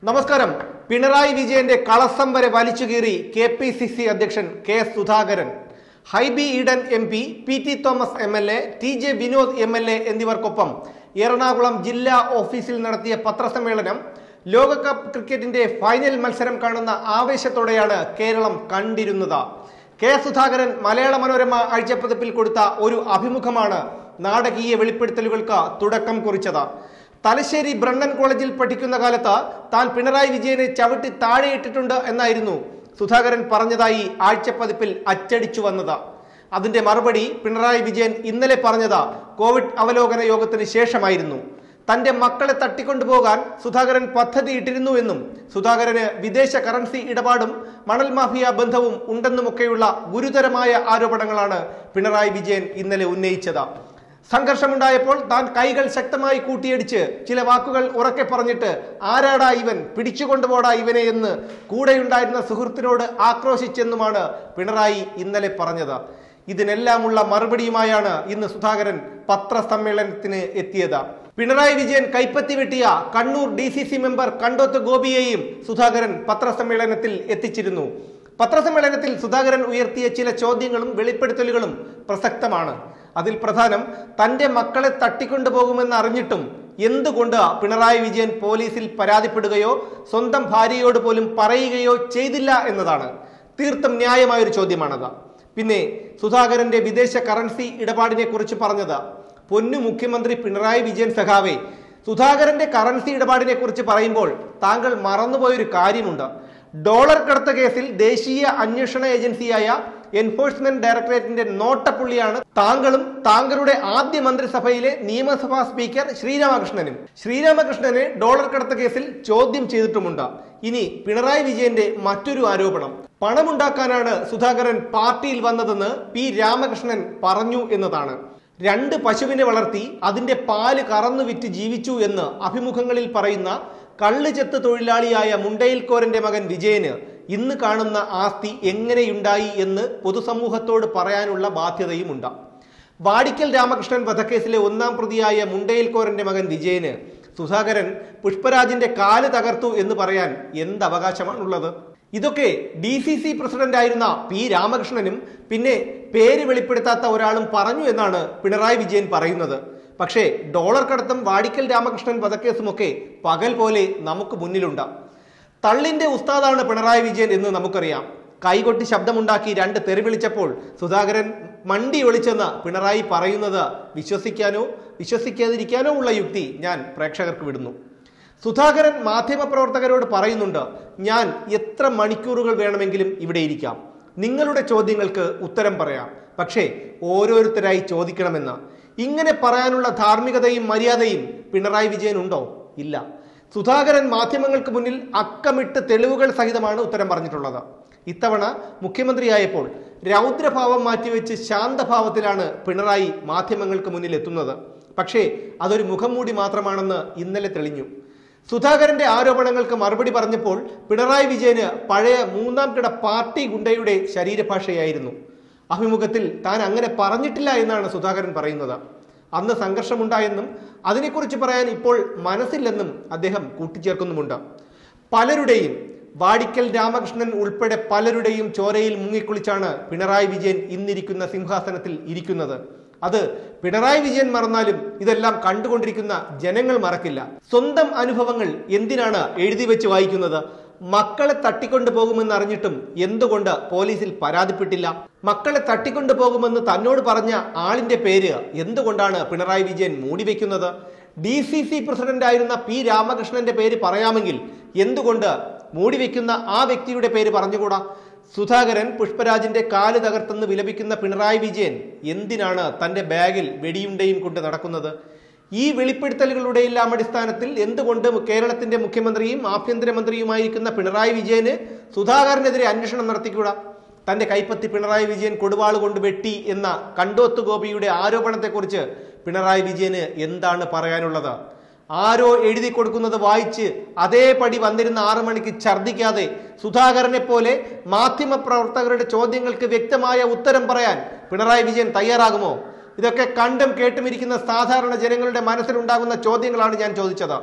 നമസ്കാരം പിണറായി വിജയന്റെ കളസം വരെ വലിച്ചുകീറി കെ പി സി സി അധ്യക്ഷൻ K Sudhakaran Hibi Eden M P P T Thomas M L A T J Vinod M L A എന്നിവർക്കൊപ്പം എറണാകുളം ജില്ലാ ഓഫീസിൽ നടത്തിയ പത്രസമ്മേളനം ലോകകപ്പ് ക്രിക്കറ്റിന്റെ ഫൈനൽ മത്സരം കാണുന്ന ആവേശത്തോടെയാണ് കേരളം കണ്ടിരുന്നത് കെ സുധാകരൻ മലയാള മനോരമ ആഴ്ചപ്പതിപ്പിൽ കൊടുത്ത ഒരു അഭിമുഖമാണ് നാടകീയ വെളിപ്പെടുത്തലുകൾക്ക് തുടക്കം കുറിച്ചത് തലശ്ശേരി ബ്രണ്ണൻ കോളേജിൽ പഠിക്കുന്ന കാലത്ത് താൻ പിണറായി വിജയനെ ചവിട്ടി താഴെയിട്ടിട്ടുണ്ട് എന്നായിരുന്നു സുധാകരൻ പറഞ്ഞതായി ആഴ്ചപ്പതിപ്പിൽ അച്ചടിച്ചു വന്നത് അതിന്റെ മറുപടി പിണറായി വിജയൻ ഇന്നലെ പറഞ്ഞത് കോവിഡ് അവലോകന യോഗത്തിന് ശേഷമായിരുന്നു തന്റെ മക്കളെ തട്ടിക്കൊണ്ടുപോകാൻ സുധാകരൻ പദ്ധതിയിട്ടിരുന്നു എന്നും സുധാകരന് വിദേശ കറൻസി ഇടപാടും മണൽ മാഫിയ ബന്ധവും ഉണ്ടെന്നുമൊക്കെയുള്ള ഗുരുതരമായ ആരോപണങ്ങളാണ് പിണറായി വിജയൻ ഇന്നലെ ഉന്നയിച്ചത് സംഘർഷമുണ്ടായപ്പോൾ താൻ കൈകൾ ശക്തമായി കൂട്ടിയടിച്ച് ചില വാക്കുകൾ ഉറക്കെ പറഞ്ഞിട്ട് ആരാടാ ഇവൻ പിടിച്ചുകൊണ്ടുപോടാ ഇവനെ എന്ന് കൂടെയുണ്ടായിരുന്ന സുഹൃത്തിനോട് ആക്രോശിച്ചെന്നുമാണ് പിണറായി ഇന്നലെ പറഞ്ഞത് ഇതിനെല്ലാമുള്ള മറുപടിയുമായാണ് ഇന്ന് സുധാകരൻ പത്രസമ്മേളനത്തിന് എത്തിയത് പിണറായി വിജയൻ കൈപ്പത്തി വെട്ടിയ Kannur D C C member Kandoth ഗോപിയെയും സുധാകരൻ പത്രസമ്മേളനത്തിൽ എത്തിച്ചിരുന്നു പത്രസമ്മേളനത്തിൽ സുധാകരൻ ഉയർത്തിയ ചില ചോദ്യങ്ങളും വെളിപ്പെടുത്തലുകളും പ്രസക്തമാണ് അതിൽ പ്രധാനം തന്റെ മക്കളെ തട്ടിക്കൊണ്ടുപോകുമെന്ന് അറിഞ്ഞിട്ടും എന്തുകൊണ്ട് പിണറായി വിജയൻ പോലീസിൽ പരാതിപ്പെടുകയോ സ്വന്തം ഭാര്യയോട് പോലും പറയുകയോ ചെയ്തില്ല എന്നതാണ് തീർത്തും ന്യായമായൊരു ചോദ്യമാണത് പിന്നെ സുധാകരന്റെ വിദേശ കറൻസി ഇടപാടിനെ കുറിച്ച് പറഞ്ഞത് പൊന്നു മുഖ്യമന്ത്രി പിണറായി വിജയൻ സഖാവെ സുധാകരന്റെ കറൻസി ഇടപാടിനെ കുറിച്ച് പറയുമ്പോൾ താങ്കൾ മറന്നുപോയൊരു കാര്യമുണ്ട് ഡോളർ കടത്ത കേസിൽ ദേശീയ അന്വേഷണ ഏജൻസിയായ എൻഫോഴ്സ്മെന്റ് ഡയറക്ടറേറ്റിന്റെ നോട്ടപ്പുള്ളിയാണ് താങ്കളും താങ്കളുടെ ആദ്യ മന്ത്രിസഭയിലെ നിയമസഭാ സ്പീക്കർ ശ്രീരാമകൃഷ്ണനും ശ്രീരാമകൃഷ്ണനെ ഡോളർ കടത്ത കേസിൽ ചോദ്യം ചെയ്തിട്ടുമുണ്ട് ഇനി പിണറായി വിജയന്റെ മറ്റൊരു ആരോപണം പണമുണ്ടാക്കാനാണ് സുധാകരൻ പാർട്ടിയിൽ വന്നതെന്ന് പി രാമകൃഷ്ണൻ പറഞ്ഞു എന്നതാണ് രണ്ട് പശുവിനെ വളർത്തി അതിന്റെ പാല് കറന്നു വിറ്റ് ജീവിച്ചു എന്ന് അഭിമുഖങ്ങളിൽ പറയുന്ന കള്ളുചെത്ത് തൊഴിലാളിയായ മുണ്ടയിൽക്കോരന്റെ മകൻ വിജയന് ഇന്ന് കാണുന്ന ആസ്തി എങ്ങനെയുണ്ടായി എന്ന് പൊതുസമൂഹത്തോട് പറയാനുള്ള ബാധ്യതയുമുണ്ട് വാടിക്കൽ രാമകൃഷ്ണൻ വധക്കേസിലെ ഒന്നാം പ്രതിയായ മുണ്ടയിൽക്കോരന്റെ മകൻ വിജയന് സുധാകരൻ പുഷ്പരാജിന്റെ കാല് തകർത്തു എന്ന് പറയാൻ എന്ത് അവകാശമാണുള്ളത് ഇതൊക്കെ ഡി സി സി പ്രസിഡന്റ് ആയിരുന്ന പി രാമകൃഷ്ണനും പിന്നെ പേര് വെളിപ്പെടുത്താത്ത ഒരാളും പറഞ്ഞു എന്നാണ് പിണറായി വിജയൻ പറയുന്നത് പക്ഷേ ഡോളർ കടത്തും വാടിക്കൽ രാമകൃഷ്ണൻ വധക്കേസുമൊക്കെ പകൽ പോലെ നമുക്ക് മുന്നിലുണ്ട് തള്ളിന്റെ ഉസ്താദാണ് പിണറായി വിജയൻ എന്ന് നമുക്കറിയാം കൈകൊട്ടി ശബ്ദമുണ്ടാക്കി രണ്ട് തെറി വിളിച്ചപ്പോൾ സുധാകരൻ മണ്ടി ഒളിച്ചെന്ന് പിണറായി പറയുന്നത് വിശ്വസിക്കാനോ വിശ്വസിക്കാതിരിക്കാനോ ഉള്ള യുക്തി ഞാൻ പ്രേക്ഷകർക്ക് വിടുന്നു സുധാകരൻ മാധ്യമപ്രവർത്തകരോട് പറയുന്നുണ്ട് ഞാൻ എത്ര മണിക്കൂറുകൾ വേണമെങ്കിലും ഇവിടെ ഇരിക്കാം നിങ്ങളുടെ ചോദ്യങ്ങൾക്ക് ഉത്തരം പറയാം പക്ഷേ ഓരോരുത്തരായി ചോദിക്കണമെന്ന് ഇങ്ങനെ പറയാനുള്ള ധാർമ്മികതയും മര്യാദയും പിണറായി വിജയൻ ഉണ്ടോ ഇല്ല സുധാകരൻ മാധ്യമങ്ങൾക്ക് മുന്നിൽ അക്കമിട്ട് തെളിവുകൾ സഹിതമാണ് ഉത്തരം പറഞ്ഞിട്ടുള്ളത് ഇത്തവണ മുഖ്യമന്ത്രിയായപ്പോൾ രൗദ്രഭാവം മാറ്റിവെച്ച് ശാന്തഭാവത്തിലാണ് പിണറായി മാധ്യമങ്ങൾക്ക് മുന്നിൽ എത്തുന്നത് പക്ഷേ അതൊരു മുഖംമൂടി മാത്രമാണെന്ന് ഇന്നലെ തെളിഞ്ഞു സുധാകരന്റെ ആരോപണങ്ങൾക്ക് മറുപടി പറഞ്ഞപ്പോൾ പിണറായി വിജയന് പഴയ മൂന്നാം കിട പാർട്ടി ഗുണ്ടയുടെ ശരീരഭാഷയായിരുന്നു അഭിമുഖത്തിൽ താൻ അങ്ങനെ പറഞ്ഞിട്ടില്ല എന്നാണ് സുധാകരൻ പറയുന്നത് അന്ന് സംഘർഷമുണ്ടായെന്നും അതിനെക്കുറിച്ച് പറയാൻ ഇപ്പോൾ മനസ്സില്ലെന്നും അദ്ദേഹം കൂട്ടിച്ചേർക്കുന്നുമുണ്ട് പലരുടെയും വാടിക്കൽ രാമകൃഷ്ണൻ ഉൾപ്പെടെ പലരുടെയും ചോരയിൽ മുങ്ങിക്കുളിച്ചാണ് പിണറായി വിജയൻ ഇന്നിരിക്കുന്ന സിംഹാസനത്തിൽ ഇരിക്കുന്നത് അത് പിണറായി വിജയൻ മറന്നാലും ഇതെല്ലാം കണ്ടുകൊണ്ടിരിക്കുന്ന ജനങ്ങൾ മറക്കില്ല സ്വന്തം അനുഭവങ്ങൾ എന്തിനാണ് എഴുതി വെച്ച് വായിക്കുന്നത് മക്കളെ തട്ടിക്കൊണ്ടു പോകുമെന്ന് അറിഞ്ഞിട്ടും എന്തുകൊണ്ട് പോലീസിൽ പരാതിപ്പെട്ടില്ല മക്കളെ തട്ടിക്കൊണ്ടു പോകുമെന്ന് തന്നോട് പറഞ്ഞ ആളിന്റെ പേര് എന്തുകൊണ്ടാണ് പിണറായി വിജയൻ മൂടിവെക്കുന്നത് ഡി സി സി പ്രസിഡന്റ് ആയിരുന്ന പി രാമകൃഷ്ണന്റെ പേര് പറയാമെങ്കിൽ എന്തുകൊണ്ട് മൂടിവെക്കുന്ന ആ വ്യക്തിയുടെ പേര് പറഞ്ഞുകൂടാ സുധാകരൻ പുഷ്പരാജിന്റെ കാല് തകർത്തെന്ന് വിലപിക്കുന്ന പിണറായി വിജയൻ എന്തിനാണ് തന്റെ ബാഗിൽ വെടിയുണ്ടയും കൊണ്ട് നടക്കുന്നത് ഈ വെളിപ്പെടുത്തലുകളുടെ എല്ലാം അടിസ്ഥാനത്തിൽ എന്തുകൊണ്ട് കേരളത്തിന്റെ മുഖ്യമന്ത്രിയും ആഭ്യന്തരമന്ത്രിയുമായിരിക്കുന്ന പിണറായി വിജയന് സുധാകരനെതിരെ അന്വേഷണം നടത്തിക്കൂടാ തന്റെ കൈപ്പത്തി പിണറായി വിജയൻ കൊടുവാൾ കൊണ്ട് വെട്ടി എന്ന കണ്ടോത്ത് ഗോപിയുടെ ആരോപണത്തെക്കുറിച്ച് പിണറായി വിജയന് എന്താണ് പറയാനുള്ളത് ആരോ എഴുതി കൊടുക്കുന്നത് വായിച്ച് അതേപടി വന്നിരുന്ന ആറു മണിക്ക് ഛർദ്ദിക്കാതെ സുധാകരനെ പോലെ മാധ്യമപ്രവർത്തകരുടെ ചോദ്യങ്ങൾക്ക് വ്യക്തമായ ഉത്തരം പറയാൻ പിണറായി വിജയൻ തയ്യാറാകുമോ ഇതൊക്കെ കണ്ടും കേട്ടുമിരിക്കുന്ന സാധാരണ ജനങ്ങളുടെ മനസ്സിലുണ്ടാകുന്ന ചോദ്യങ്ങളാണ് ഞാൻ ചോദിച്ചത്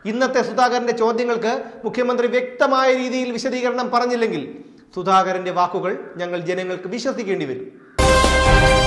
ഇന്നത്തെ സുധാകരന്റെ ചോദ്യങ്ങൾക്ക് മുഖ്യമന്ത്രി വ്യക്തമായ രീതിയിൽ വിശദീകരണം പറഞ്ഞില്ലെങ്കിൽ സുധാകരന്റെ വാക്കുകൾ ഞങ്ങൾ ജനങ്ങൾക്ക് വിശ്വസിക്കേണ്ടി വരും